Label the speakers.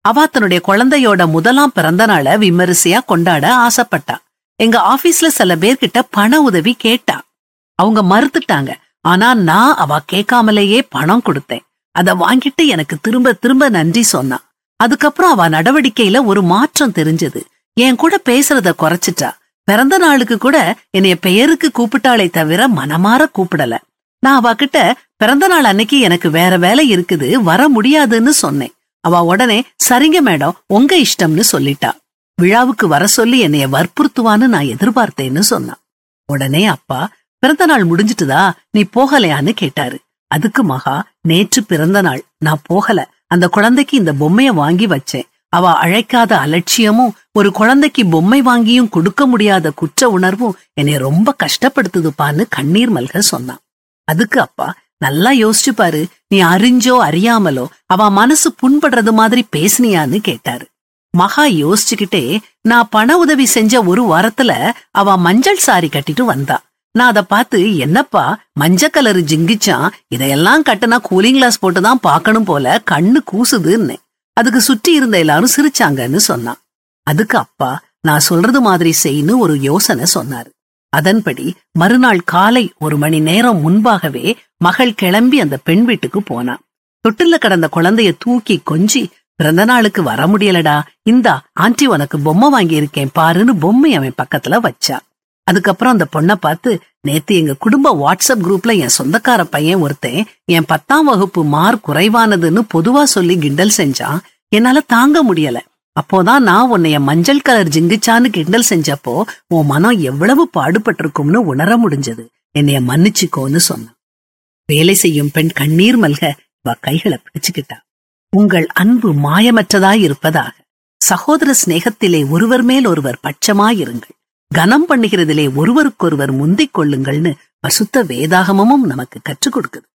Speaker 1: அவ தன்னுடைய குழந்தையோட முதலாம் பிறந்த நாளை விமரிசையா கொண்டாட ஆசைப்பட்டா எங்க ஆபீஸ்ல சில பேர்கிட்ட பண உதவி கேட்டா அவங்க மறுத்துட்டாங்க ஆனா நான் அவ கேட்காமலேயே பணம் கொடுத்தேன் அத வாங்கிட்டு எனக்கு திரும்ப திரும்ப நன்றி சொன்னா அதுக்கப்புறம் அவ நடவடிக்கையில ஒரு மாற்றம் தெரிஞ்சது என் கூட பேசுறத குறைச்சிட்டா பிறந்த நாளுக்கு கூட என்னைய பெயருக்கு கூப்பிட்டாளே தவிர மனமாற கூப்பிடல நான் அவகிட்ட பிறந்த நாள் அன்னைக்கு எனக்கு வேற வேலை இருக்குது வர முடியாதுன்னு சொன்னேன் அவ உடனே சரிங்க மேடம் உங்க இஷ்டம்னு சொல்லிட்டா விழாவுக்கு வர சொல்லி என்னைய வற்புறுத்துவான்னு நான் எதிர்பார்த்தேன்னு சொன்னான் உடனே அப்பா பிறந்த நாள் முடிஞ்சிட்டுதா நீ போகலையான்னு கேட்டாரு அதுக்கு மகா நேற்று பிறந்த நாள் நான் போகல அந்த குழந்தைக்கு இந்த பொம்மைய வாங்கி வச்சேன் அவ அழைக்காத அலட்சியமும் ஒரு குழந்தைக்கு பொம்மை வாங்கியும் கொடுக்க முடியாத குற்ற உணர்வும் என்னை ரொம்ப கஷ்டப்படுத்துதுப்பான்னு கண்ணீர் மல்க சொன்னான் அதுக்கு அப்பா நல்லா யோசிச்சு பாரு நீ அறிஞ்சோ அறியாமலோ அவ மனசு புண்படுறது மாதிரி பேசுனியான்னு கேட்டாரு மகா யோசிச்சுக்கிட்டே நான் பண உதவி செஞ்ச ஒரு வாரத்துல அவ மஞ்சள் சாரி கட்டிட்டு வந்தா நான் அத பார்த்து என்னப்பா மஞ்ச கலரு ஜிங்கிச்சான் இதையெல்லாம் கட்டுனா கூலிங் கிளாஸ் போட்டுதான் பார்க்கணும் போல கண்ணு கூசுதுன்னு அதுக்கு சுற்றி இருந்த எல்லாரும் சிரிச்சாங்கன்னு சொன்னான் அதுக்கு அப்பா நான் சொல்றது மாதிரி செய்ன்னு ஒரு யோசனை சொன்னாரு அதன்படி மறுநாள் காலை ஒரு மணி நேரம் முன்பாகவே மகள் கிளம்பி அந்த பெண் வீட்டுக்கு போனா தொட்டில்ல கடந்த குழந்தைய தூக்கி கொஞ்சி பிறந்த நாளுக்கு வர முடியலடா இந்தா ஆண்டி உனக்கு பொம்மை வாங்கி இருக்கேன் பாருன்னு பொம்மை அவன் பக்கத்துல வச்சா அதுக்கப்புறம் அந்த பொண்ணை பார்த்து நேத்து எங்க குடும்ப வாட்ஸ்அப் குரூப்ல என் சொந்தக்கார பையன் ஒருத்தன் என் பத்தாம் வகுப்பு மார்க் குறைவானதுன்னு பொதுவா சொல்லி கிண்டல் செஞ்சான் என்னால தாங்க முடியல அப்போதான் நான் உன்னைய மஞ்சள் கலர் ஜிங்கிச்சான்னு கிண்டல் செஞ்சப்போ உன் மனம் எவ்வளவு பாடுபட்டிருக்கும்னு உணர முடிஞ்சது என்னைய மன்னிச்சுக்கோன்னு சொன்னான் வேலை செய்யும் பெண் கண்ணீர் மல்க இவ கைகளை பிடிச்சுக்கிட்டா உங்கள் அன்பு மாயமற்றதாய் இருப்பதாக சகோதர சிநேகத்திலே ஒருவர் மேல் ஒருவர் பட்சமாயிருங்கள் கனம் பண்ணுகிறதிலே ஒருவருக்கொருவர் முந்திக் கொள்ளுங்கள்னு பசுத்த வேதாகமமும் நமக்கு கற்றுக் கொடுக்குது